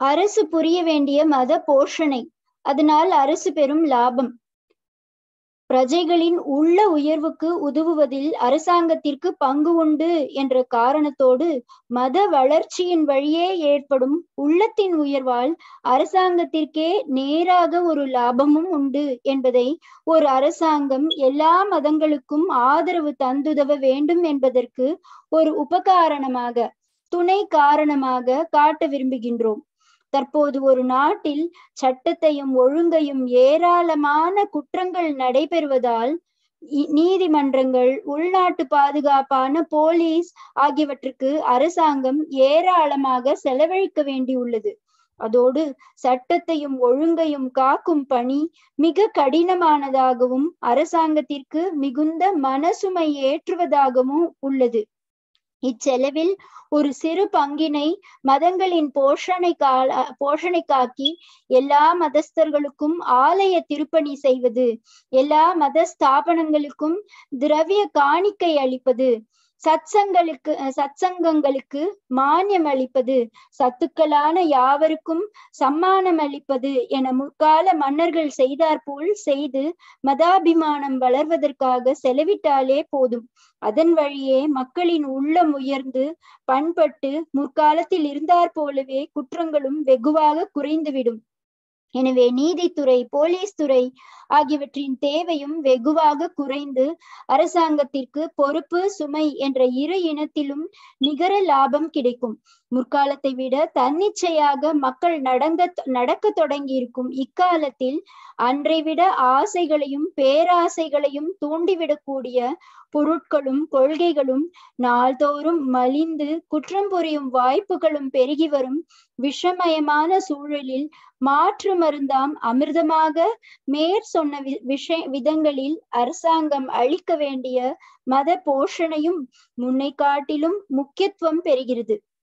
அரசு புரிய வேண்டிய மத போஷணை அதனால் அரசு பெறும் லாபம் பிரஜைகளின் உள்ள உயர்வுக்கு உதவுவதில் அரசாங்கத்திற்கு பங்கு உண்டு என்ற காரணத்தோடு மத வளர்ச்சியின் வழியே ஏற்படும் உள்ளத்தின் உயர்வால் அரசாங்கத்திற்கே நேராக ஒரு லாபமும் உண்டு என்பதை ஒரு அரசாங்கம் எல்லா மதங்களுக்கும் ஆதரவு தந்துதவ வேண்டும் என்பதற்கு ஒரு உபகாரணமாக துணை காரணமாக காட்ட விரும்புகின்றோம் தற்போது ஒரு நாட்டில் சட்டத்தையும் ஒழுங்கையும் ஏராளமான குற்றங்கள் நடைபெறுவதால் நீதிமன்றங்கள் உள்நாட்டு பாதுகாப்பான போலீஸ் ஆகியவற்றுக்கு அரசாங்கம் ஏராளமாக செலவழிக்க வேண்டியுள்ளது அதோடு சட்டத்தையும் ஒழுங்கையும் காக்கும் பணி மிக கடினமானதாகவும் அரசாங்கத்திற்கு மிகுந்த மனசுமை ஏற்றுவதாகவும் உள்ளது இச்செலவில் ஒரு சிறு பங்கினை மதங்களின் போஷணை கால போஷணைக்காக்கி எல்லா மதஸ்தர்களுக்கும் ஆலய திருப்பணி செய்வது எல்லா மத ஸ்தாபனங்களுக்கும் திரவிய காணிக்கை அளிப்பது சத்சங்களுக்கு சத்சங்கங்களுக்கு மானியம் அளிப்பது சத்துக்களான யாவருக்கும் சம்மானம் அளிப்பது என முற்கால மன்னர்கள் செய்தாற்போல் செய்து மதாபிமானம் வளர்வதற்காக செலவிட்டாலே போதும் அதன் வழியே மக்களின் உள்ளம் உயர்ந்து பண்பட்டு முற்காலத்தில் இருந்தாற் போலவே குற்றங்களும் வெகுவாக குறைந்துவிடும் எனவே நீதித்துறை போலீஸ் துறை ஆகியவற்றின் தேவையும் வெகுவாக குறைந்து அரசாங்கத்திற்கு பொறுப்பு சுமை என்ற இரு இனத்திலும் நிகர லாபம் கிடைக்கும் முற்காலத்தை விட தன்னிச்சையாக மக்கள் நடங்க நடக்க தொடங்கி இருக்கும் இக்காலத்தில் அன்றை விட ஆசைகளையும் பேராசைகளையும் தூண்டிவிடக்கூடிய பொருட்களும் கொள்கைகளும் நாள்தோறும் மலிந்து குற்றம் புரியும் வாய்ப்புகளும் பெருகி வரும் விஷமயமான சூழலில் மாற்று மருந்தாம் அமிர்தமாக மேற் சொன்ன விஷய விதங்களில் அரசாங்கம் அளிக்க வேண்டிய மத போஷணையும் முன்னை காட்டிலும் முக்கியத்துவம் பெறுகிறது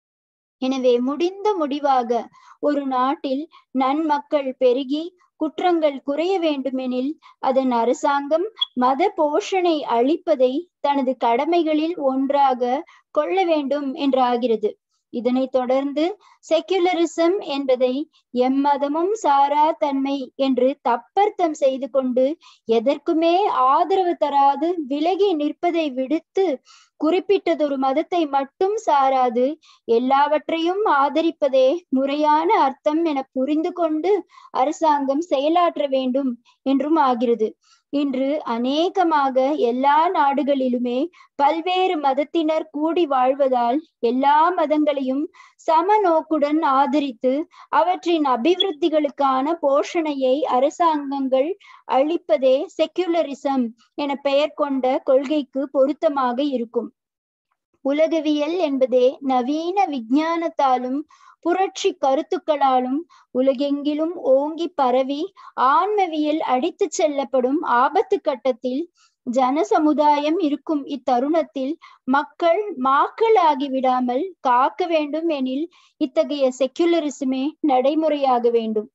எனவே முடிந்த முடிவாக ஒரு நாட்டில் நன்மக்கள் பெருகி குற்றங்கள் குறைய வேண்டுமெனில் அதன் அரசாங்கம் மத போஷணை அளிப்பதை தனது கடமைகளில் ஒன்றாக கொள்ள வேண்டும் என்றாகிறது இதனைத் தொடர்ந்து செக்யுலரிசம் என்பதை எம்மதமும் சாரா தன்மை என்று தப்பர்த்தம் செய்து கொண்டு எதற்குமே ஆதரவு தராது விலகி நிற்பதை விடுத்து குறிப்பிட்டதொரு மதத்தை மட்டும் சாராது எல்லாவற்றையும் ஆதரிப்பதே முறையான அர்த்தம் என புரிந்து கொண்டு அரசாங்கம் செயலாற்ற வேண்டும் என்றும் ஆகிறது இன்று அநேகமாக எல்லா நாடுகளிலுமே பல்வேறு மதத்தினர் கூடி வாழ்வதால் எல்லா மதங்களையும் சம நோக்குடன் ஆதரித்து அவற்றின் அபிவிருத்திகளுக்கான போஷணையை அரசாங்கங்கள் அளிப்பதே செக்யுலரிசம் என பெயர் கொண்ட கொள்கைக்கு பொருத்தமாக இருக்கும் உலகவியல் என்பதே நவீன விஞ்ஞானத்தாலும் புரட்சி கருத்துக்களாலும் உலகெங்கிலும் ஓங்கி பரவி ஆன்மவியல் அடித்து செல்லப்படும் ஆபத்து கட்டத்தில் ஜன சமுதாயம் இருக்கும் இத்தருணத்தில் மக்கள் மாக்களாகி விடாமல் காக்க வேண்டும் எனில் இத்தகைய செக்யுலரிசமே நடைமுறையாக வேண்டும்